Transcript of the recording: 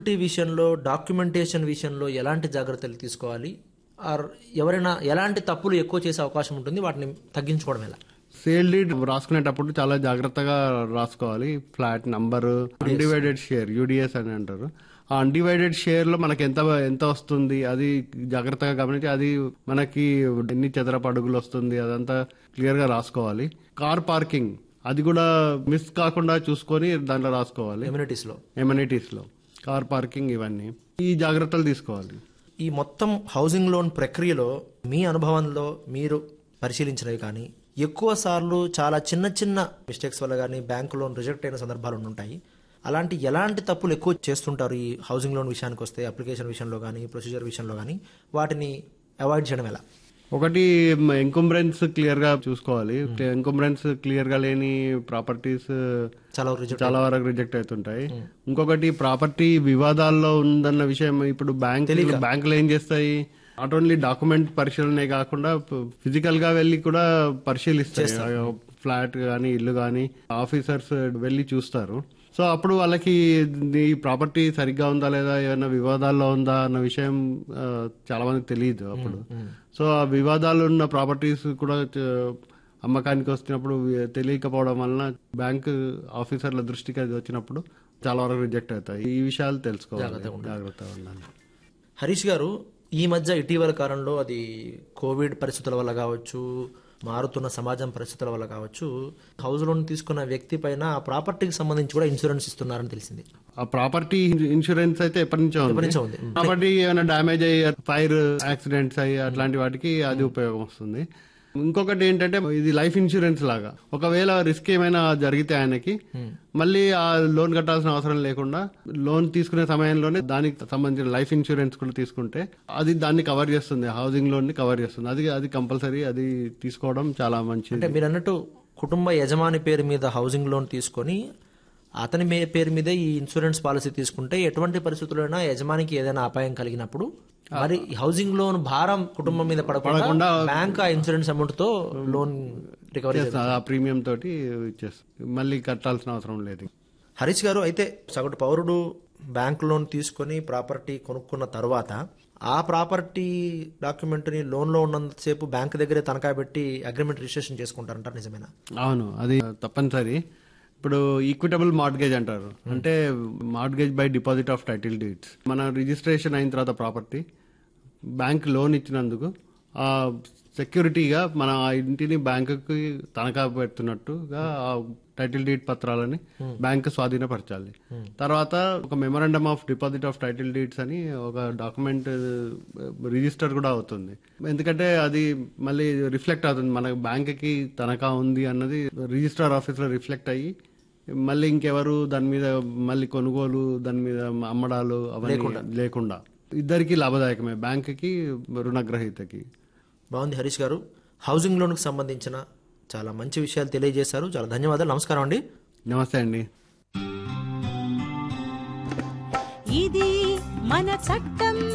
ఈ విషయంలో డాక్యుమెంటేషన్ విషయంలో ఎలాంటి జాగ్రత్తలు తీసుకోవాలి ఆర్ ఎవరైనా ఎలాంటి తప్పులు ఎక్కువ చేసే అవకాశం ఉంటుంది వాటిని తగ్గించుకోవడం ఎలా సేల్ డీడ్ రాసుకునేటప్పుడు చాలా జాగ్రత్తగా రాసుకోవాలి flat number undivided share UDS అని అంటారు ఆ అన్డివైడెడ్ షేర్ లో మనకి ఎంత ఎంత వస్తుంది అది జాగ్రత్తగా గమనించి అది మనకి ఎన్ని చదరపు అడుగులు వస్తుంది అదంతా క్లియర్ గా రాసుకోవాలి కార్ పార్కింగ్ అది కూడా మిస్ కాకుండా చూసుకొని దాంట్లో రాసుకోవాలి కమ్యూనిటీస్లో ఎమ్యూనిటీస్ లో కార్ పార్కింగ్ ఇవన్నీ ఈ జాగ్రత్తలు తీసుకోవాలి ఈ మొత్తం హౌసింగ్ లోన్ ప్రక్రియలో మీ అనుభవంలో మీరు పరిశీలించినవి కానీ ఎక్కువ సార్లు చాలా చిన్న చిన్న మిస్టేక్స్ వల్ల కానీ బ్యాంకు లోన్ రిజెక్ట్ అయిన సందర్భాలు ఉంటాయి అలాంటి ఎలాంటి తప్పులు ఎక్కువ చేస్తుంటారు ఈ హౌసింగ్ లోన్ విషయానికి వస్తే అప్లికేషన్ విషయంలో కానీ ప్రొసీజర్ విషయంలో కానీ వాటిని అవాయిడ్ చేయడం ఎలా ఒకటి ఎంకుంబ్రెన్స్ క్లియర్ గా చూసుకోవాలి ఎంకుంబ్రెన్స్ క్లియర్ గా లేని ప్రాపర్టీస్ చాలా రిజెక్ట్ చాలా వరకు రిజెక్ట్ అవుతుంటాయి ఇంకొకటి ప్రాపర్టీ వివాదాల్లో ఉందన్న విషయం ఇప్పుడు బ్యాంక్ బ్యాంకులు ఏం చేస్తాయి నాట్ ఓన్లీ డాక్యుమెంట్ పరిశీలనే కాకుండా ఫిజికల్ గా వెళ్ళి కూడా పరిశీలిస్తాయి ఫ్లాట్ గానీ ఇల్లు గానీ ఆఫీసర్స్ వెళ్ళి చూస్తారు సో అప్పుడు వాళ్ళకి ఈ ప్రాపర్టీ సరిగ్గా ఉందా లేదా ఏమైనా వివాదాల్లో ఉందా అన్న విషయం ఆ, చాలా మందికి తెలియదు అప్పుడు సో ఆ వివాదాలు ఉన్న ప్రాపర్టీస్ కూడా చ- అమ్మకానికి వస్తున్నప్పుడు వి- తెలియకపోవడం వలన బ్యాంక్ ఆఫీసర్ల దృష్టికి అది వచ్చినప్పుడు చాలా వరకు రిజెక్ట్ అవుతాయి ఈ విషయాలు తెలుసుకోవాలి జాగ్రత్తగా ఉండాలి హరీష్ గారు ఈ మధ్య ఇటీవల కాలంలో అది కోవిడ్ పరిస్థితుల వల్ల కావచ్చు మారుతున్న సమాజం పరిస్థితుల వల్ల కావచ్చు హౌస్ లోన్ తీసుకున్న వ్యక్తి పైన ఆ ప్రాపర్టీకి సంబంధించి కూడా ఇన్సూరెన్స్ ఇస్తున్నారని తెలిసింది ఆ ప్రాపర్టీ ఇన్సూరెన్స్ అయితే ఎప్పటి నుంచో ఉంది నుంచో ఉంది. ప్రాపర్టీ ఏమైనా డ్యామేజ్ అయ్యి ఫైర్ యాక్సిడెంట్స్ అయ్యి అట్లాంటి వాటికి అది ఉపయోగం వస్తుంది ఇంకొకటి ఏంటంటే ఇది లైఫ్ ఇన్సూరెన్స్ లాగా ఒకవేళ రిస్క్ ఏమైనా జరిగితే ఆయనకి మళ్ళీ ఆ లోన్ కట్టాల్సిన అవసరం లేకుండా లోన్ తీసుకునే సమయంలోనే దానికి సంబంధించిన లైఫ్ ఇన్సూరెన్స్ కూడా తీసుకుంటే అది దాన్ని కవర్ చేస్తుంది హౌసింగ్ లోన్ ని కవర్ చేస్తుంది అది అది కంపల్సరీ అది తీసుకోవడం చాలా మంచిది అంటే మీరు అన్నట్టు కుటుంబ యజమాని పేరు మీద హౌసింగ్ లోన్ తీసుకొని అతని మే- పేరు మీదే ఈ ఇన్సూరెన్స్ పాలసీ తీసుకుంటే ఎటువంటి పరిస్థితుల్లోనైనా యజమానికి ఏదైనా అపాయం కలిగినప్పుడు మరి ఈ హౌసింగ్ లోన్ భారం కుటుంబం మీద పడకుండా బ్యాంక్ ఆ ఇన్సూరెన్స్ అమౌంట్ తో లోన్ రికవరీ చేస్తుంది. ఆ ప్రీమియం తోటి ఇచ్చేస్తుంది మళ్ళీ కట్టాల్సిన అవసరం లేదు హరీష్ గారు అయితే సగటు పౌరుడు బ్యాంక్ లోన్ తీసుకొని ప్రాపర్టీ కొనుక్కున్న తర్వాత ఆ ప్రాపర్టీ డాక్యుమెంట్ని లోన్లో ఉన్నంతసేపు బ్యాంక్ దగ్గరే తనఖా పెట్టి అగ్రిమెంట్ రిజిస్ట్రేషన్ చేసుకుంటారంటారు నిజమేనా అవును అది తప్పనిసరి ఇప్పుడు ఈక్విటబుల్ మార్ట్గేజ్ అంటారు అంటే mortgage by deposit of title deeds మన రిజిస్ట్రేషన్ అయిన తర్వాత ప్రాపర్టీ బ్యాంక్ లోన్ ఇచ్చినందుకు ఆ సెక్యూరిటీగా మన ఆ ఇంటిని బ్యాంకుకి తనఖా పెడుతున్నట్టుగా ఆ టైటిల్ డీడ్ పత్రాలని బ్యాంక్ స్వాధీనపరచాలి తర్వాత ఒక memorandum of deposit of title deeds అని ఒక డాక్యుమెంట్ రిజిస్టర్ కూడా అవుతుంది ఎందుకంటే అది మళ్ళీ రిఫ్లెక్ట్ అవుతుంది మన బ్యాంక్కి తనఖా ఉంది అన్నది రిజిస్టర్ ఆఫీస్లో రిఫ్లెక్ట్ అయ్యి మళ్ళీ ఇంకెవరు దాని మీద మళ్ళీ కొనుగోలు దాని మీద అమ్మడాలు అవన్నీ లేకుండా ఇద్దరికి లాభదాయకమే బ్యాంక్కి రుణగ్రహీతకి బాగుంది హరీష్ గారు హౌసింగ్ లోన్కి సంబంధించిన చాలా మంచి విషయాలు తెలియజేశారు చాలా ధన్యవాదాలు నమస్కారం అండి నమస్తే అండి ఇది మన చట్టం